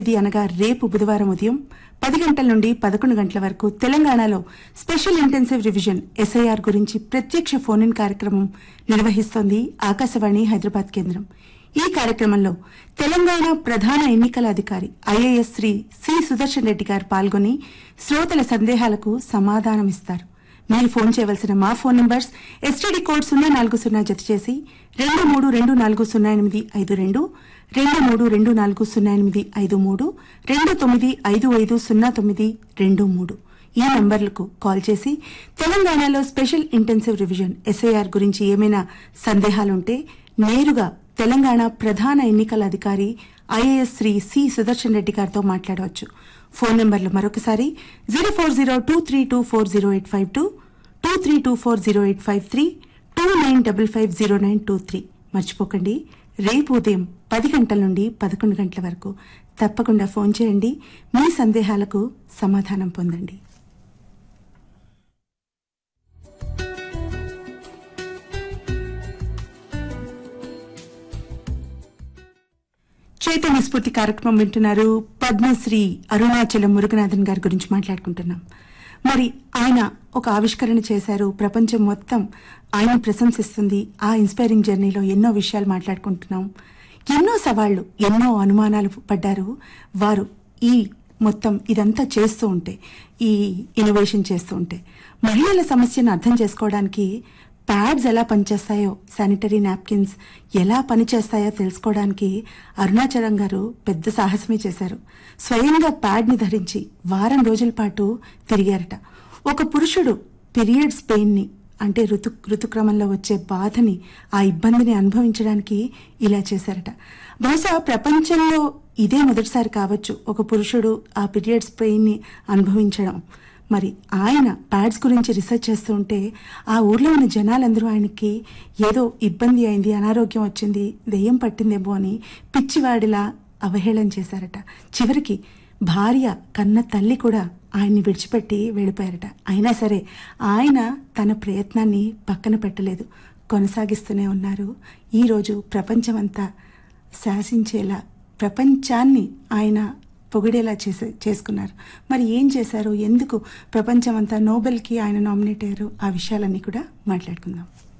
ఇది అనగా రేపు బుధవారం ఉదయం పది గంటల నుండి పదకొండు గంటల వరకు తెలంగాణలో స్పెషల్ ఇంటెన్సివ్ రివిజన్ ఎస్ఐఆర్ గురించి ప్రత్యక్ష ఫోన్ ఇన్ కార్యక్రమం నిర్వహిస్తోంది ఆకాశవాణి హైదరాబాద్ కేంద్రం ఈ కార్యక్రమంలో తెలంగాణ ప్రధాన ఎన్నికల అధికారి ఐఏఎస్ శ్రీ సి సుదర్శన్ రెడ్డి గారు పాల్గొని శ్రోతల సందేహాలకు సమాధానమిస్తారు మీరు ఫోన్ చేయవలసిన మా ఫోన్ నంబర్స్ ఎస్టీడీ కోడ్ సున్నా నాలుగు సున్నా జత చేసి రెండు మూడు రెండు నాలుగు సున్నా ఎనిమిది ఐదు రెండు రెండు మూడు రెండు నాలుగు సున్నా ఎనిమిది ఐదు మూడు రెండు తొమ్మిది ఐదు ఐదు సున్నా తొమ్మిది రెండు మూడు ఈ నంబర్లకు కాల్ చేసి తెలంగాణలో స్పెషల్ ఇంటెన్సివ్ రివిజన్ ఎస్ఐఆర్ గురించి ఏమైనా సందేహాలుంటే నేరుగా తెలంగాణ ప్రధాన ఎన్నికల అధికారి ఐఏఎస్ శ్రీ సి సుదర్శన్ రెడ్డి గారితో మాట్లాడవచ్చు ఫోన్ నంబర్లు మరొకసారి zero four zero two three two four zero eight five two two three two four zero eight five three two nine double five zero nine two three మర్చిపోకండి రేపు ఉదయం పది గంటల నుండి పదకొండు గంటల వరకు తప్పకుండా ఫోన్ చేయండి మీ సందేహాలకు సమాధానం పొందండి చైతన్య స్ఫూర్తి కార్యక్రమం వింటున్నారు పద్మశ్రీ అరుణాచలం మురుగనాథన్ గారి గురించి మాట్లాడుకుంటున్నాం మరి ఆయన ఒక ఆవిష్కరణ చేశారు ప్రపంచం మొత్తం ఆయన ప్రశంసిస్తుంది ఆ ఇన్స్పైరింగ్ జర్నీలో ఎన్నో విషయాలు మాట్లాడుకుంటున్నాం ఎన్నో సవాళ్లు ఎన్నో అనుమానాలు పడ్డారు వారు ఈ మొత్తం ఇదంతా చేస్తూ ఉంటే ఈ ఇన్నోవేషన్ చేస్తూ ఉంటే మహిళల సమస్యను అర్థం చేసుకోవడానికి ప్యాడ్స్ ఎలా పనిచేస్తాయో శానిటరీ నాప్కిన్స్ ఎలా పనిచేస్తాయో తెలుసుకోవడానికి అరుణాచలం గారు పెద్ద సాహసమే చేశారు స్వయంగా ప్యాడ్ని ధరించి వారం రోజుల పాటు తిరిగారట ఒక పురుషుడు పీరియడ్స్ పెయిన్ని అంటే ఋతు ఋతుక్రమంలో వచ్చే బాధని ఆ ఇబ్బందిని అనుభవించడానికి ఇలా చేశారట బహుశా ప్రపంచంలో ఇదే మొదటిసారి కావచ్చు ఒక పురుషుడు ఆ పీరియడ్స్ పెయిన్ని అనుభవించడం మరి ఆయన ప్యాడ్స్ గురించి రీసెర్చ్ చేస్తూ ఉంటే ఆ ఊర్లో ఉన్న జనాలందరూ ఆయనకి ఏదో ఇబ్బంది అయింది అనారోగ్యం వచ్చింది దెయ్యం పట్టిందేమో అని పిచ్చివాడిలా అవహేళన చేశారట చివరికి భార్య కన్న తల్లి కూడా ఆయన్ని విడిచిపెట్టి వెళ్ళిపోయారట అయినా సరే ఆయన తన ప్రయత్నాన్ని పక్కన పెట్టలేదు కొనసాగిస్తూనే ఉన్నారు ఈరోజు ప్రపంచమంతా శాసించేలా ప్రపంచాన్ని ఆయన పొగిడేలా చేసే చేసుకున్నారు మరి ఏం చేశారు ఎందుకు ప్రపంచమంతా నోబెల్కి ఆయన నామినేట్ అయ్యారు ఆ విషయాలన్నీ కూడా మాట్లాడుకుందాం